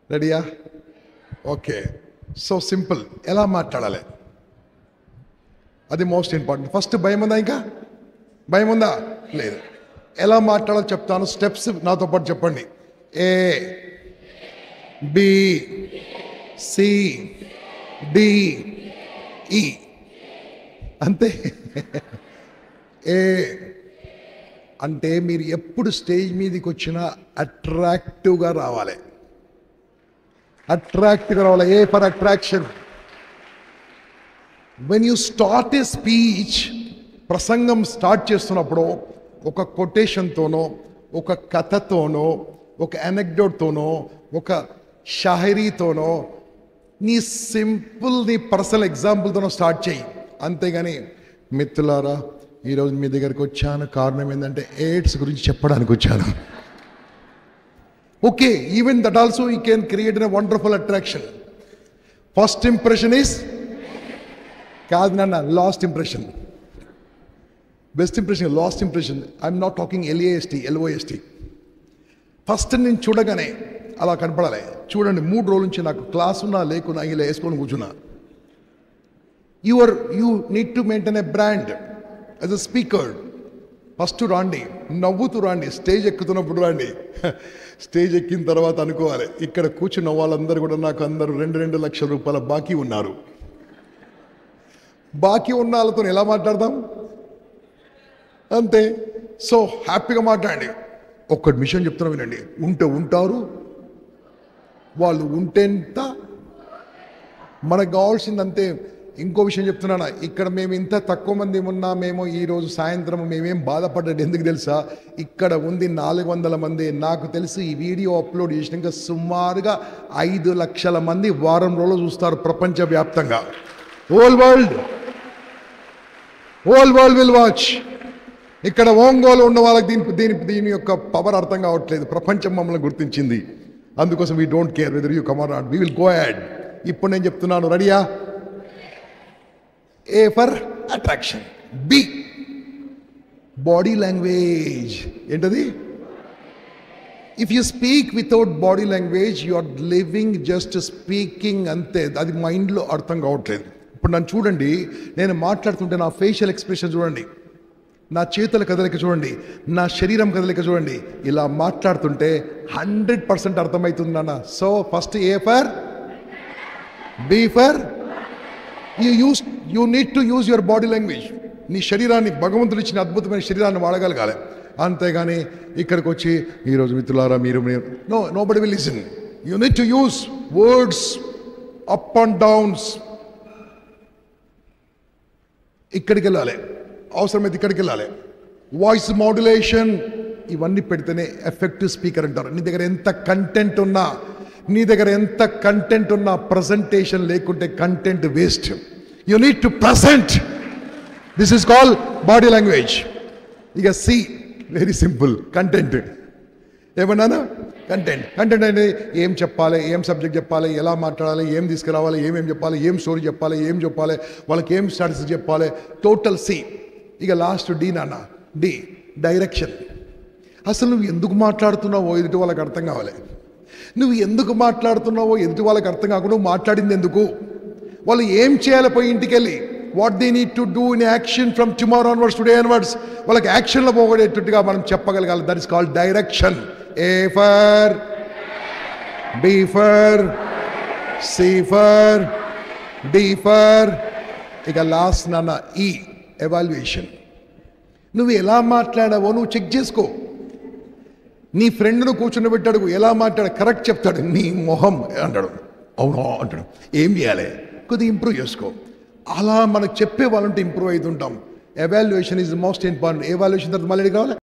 రెడీయా okay so simple ఎలా మాట్లాడాలి అది మోస్ట్ ఇంపార్టెంట్ ఫస్ట్ భయం ఉందా ఇంకా భయం ఉందా లేదు ఎలా మాట్లాడాలో చెప్తాను స్టెప్స్ నాతో పాటు చెప్పండి ఏ బి సి డి ఈ అంతే ఏ అంటే మీరు ఎప్పుడు స్టేజ్ మీదకి వచ్చినా అట్రాక్టివ్గా రావాలి అట్రాక్టివ్గా రావాలి A for attraction when you start a speech ప్రసంగం స్టార్ట్ చేస్తున్నప్పుడు ఒక కొటేషన్తోనో ఒక కథతోనో ఒక అనెక్డోట్తోనో ఒక షాహరీతోనో నీ సింపుల్ నీ పర్సనల్ ఎగ్జాంపుల్తోనో స్టార్ట్ చేయి అంతేగాని మిత్రులారా ఈరోజు మీ దగ్గరికి వచ్చాను కారణం ఏంటంటే ఎయిడ్స్ గురించి చెప్పడానికి వచ్చాను okay even that also you can create a wonderful attraction first impression is కాదు నాన్న last impression best impression last impression I'm not talking L A S T L O S T first నేను చూడగానే అలా కనపడాలి చూడండి మూడు రోజుల నుంచి నాకు క్లాస్ ఉన్నా లేకున్నా ఇలా వేసుకొని కూర్చున్నా your you need to maintain a brand as a speaker first రాండి నవ్వుతూ రాండి స్టేజ్ ఎక్కుతున్నప్పుడు రాండి స్టేజ్ ఎక్కిన తర్వాత అనుకోవాలి ఇక్కడ కూర్చున్న వాళ్ళందరూ కూడా నాకు అందరూ రెండు రెండు లక్షల రూపాయల బాకీ ఉన్నారు బాకీ ఉన్న వాళ్ళతో ఎలా మాట్లాడదాం అంతే సో హ్యాపీగా మాట్లాడండి ఒక్కటి విషయం చెప్తున్నా వినండి ఉంటే ఉంటారు వాళ్ళు ఉంటేంత మనకు కావాల్సింది అంతే ఇంకో విషయం చెప్తున్నాను ఇక్కడ మేము ఇంత తక్కువ మంది ఉన్నా మేము ఈరోజు సాయంత్రం మేమేం బాధపడ్డది ఎందుకు తెలుసా ఇక్కడ ఉంది నాలుగు వందల మంది నాకు తెలిసి ఈ వీడియో అప్లోడ్ చేసినాక సుమారుగా ఐదు లక్షల మంది వారం రోజులు చూస్తారు ప్రపంచవ్యాప్తంగా whole world whole world will watch ఇక్కడ ఓంగోలు ఉన్న వాళ్ళకి దీని దీని దీని యొక్క పవర్ అర్థం కావట్లేదు ప్రపంచం మమ్మల్ని గుర్తించింది అందుకోసం we don't care whether you come or not we will go ahead ఇప్పుడు నేను చెప్తున్నాను రెడీయా A for attraction B body language ఏంటది if you speak without body language you are living just speaking అంతే అది మైండ్లో అర్థం కావట్లేదు ఇప్పుడు నన్ను చూడండి నేను మాట్లాడుతుంటే నా ఫేషియల్ ఎక్స్ప్రెషన్ చూడండి నా చేతుల కదలిక చూడండి నా శరీరం కదలిక చూడండి ఇలా మాట్లాడుతుంటే హండ్రెడ్ పర్సెంట్ అర్థమవుతుంది నాన్న so first A for B for you use you need to use your body language నీ శరీరాన్ని భగవంతుడు ఇచ్చిన అద్భుతమైన శరీరాన్ని వాడగలగాలి అంతేగాని ఇక్కడికి వచ్చి ఈరోజు మిత్రులారా మీరు no nobody will listen you need to use words up and downs ఇక్కడికి వెళ్ళాలి అవసరమైతే ఇక్కడికి వెళ్ళాలి వాయిస్ మాడ్యులేషన్ ఇవన్నీ పెడితేనే ఎఫెక్టివ్ స్పీకర్ అంటారు నీ దగ్గర ఎంత కంటెంట్ ఉన్నా నీ దగ్గర ఎంత కంటెంట్ ఉన్నా ప్రజెంటేషన్ లేకుంటే content waste you need to present this is call body language ఇక సి వెరీ సింపుల్ కంటెంట్ ఏమన్నానా కంటెంట్ కంటెంట్ అంటే ఏం చెప్పాలి ఏం సబ్జెక్ట్ చెప్పాలి ఎలా మాట్లాడాలి ఏం తీసుకురావాలి ఏమేం చెప్పాలి ఏం స్టోరీ చెప్పాలి ఏం చెప్పాలి వాళ్ళకి ఏం స్టాటస్ చెప్పాలి టోటల్ సి ఇక లాస్ట్ డి నాన్న డి డైరెక్షన్ అసలు నువ్వు ఎందుకు మాట్లాడుతున్నావో ఎదుటి వాళ్ళకి అర్థం కావాలి నువ్వు ఎందుకు మాట్లాడుతున్నావో ఎదుటి వాళ్ళకి అర్థం కాకుండా నువ్వు మాట్లాడింది ఎందుకు వాళ్ళు ఏం చేయాలి పోయి ఇంటికి వెళ్ళి what they need to do in action from tomorrow onwards today onwards వాళ్ళకి యాక్షన్లో పోగొడేటట్టుగా మనం చెప్పగలగాలి that is called direction A for B for C for D for ఇక లాస్ట్ నాన్న ఈ ఎవాల్యుయేషన్ నువ్వు ఎలా మాట్లాడావో నువ్వు చెక్ చేసుకో నీ ఫ్రెండ్ను కూర్చుని పెట్టాడు ఎలా మాట్లాడు కరెక్ట్ చెప్తాడు నీ మొహం అంటాడు అవునా అంటాడు ఏం చేయాలి కొద్దిగా ఇంప్రూవ్ చేసుకో అలా మనకు చెప్పే వాళ్ళంటే ఇంప్రూవ్ అవుతుంటాం evaluation is most important evaluation తర్వాత మళ్ళీ కావాలి